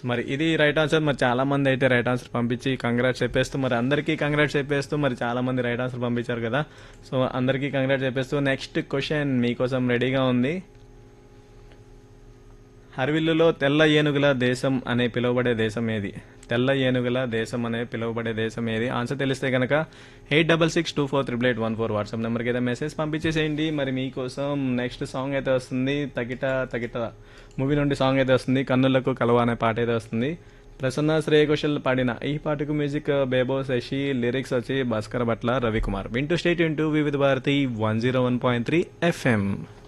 మరి ఇది right answer మరి చాలా మంది అయితే రైట్ ఆన్సర్ పంపించి కంగ్రాట్స్ చెప్పేస్తూ మరి అందరికీ కంగ్రాట్స్ చెప్పేస్తూ మరి చాలా మంది రైట్ ఆన్సర్ పంపించారు కదా సో అందరికీ కంగ్రాట్స్ చెప్పేస్తూ నెక్స్ట్ క్వశ్చన్ మీకోసం రెడీగా ఉంది హర్విల్లులో తెల్ల ఏనుగుల దేశం అనే పిలువబడే దేశం ఏది తెల్ల ఏనుగుల దేశం అనే పిలువబడే దేశం ఏది ఆన్సర్ తెలిస్తే కనుక eight double six two four triple eight one four WhatsApp నెంబర్కి అయితే మెసేజ్ పంపించేసేయండి మరి మీకోసం నెక్స్ట్ సాంగ్ అయితే వస్తుంది తగిట తగిట మూవీ నుండి సాంగ్ అయితే వస్తుంది కన్నులకు కలవ అనే పాట అయితే వస్తుంది ప్రసన్న శ్రేయ ఘోషల్ పాడిన ఈ పాటకు మ్యూజిక్ బేబో శశి లిరిక్స్ వచ్చి భాస్కర్ భట్ల రవికుమార్ వింటూ stay tuned into Vividh Bharati one zero one point three FM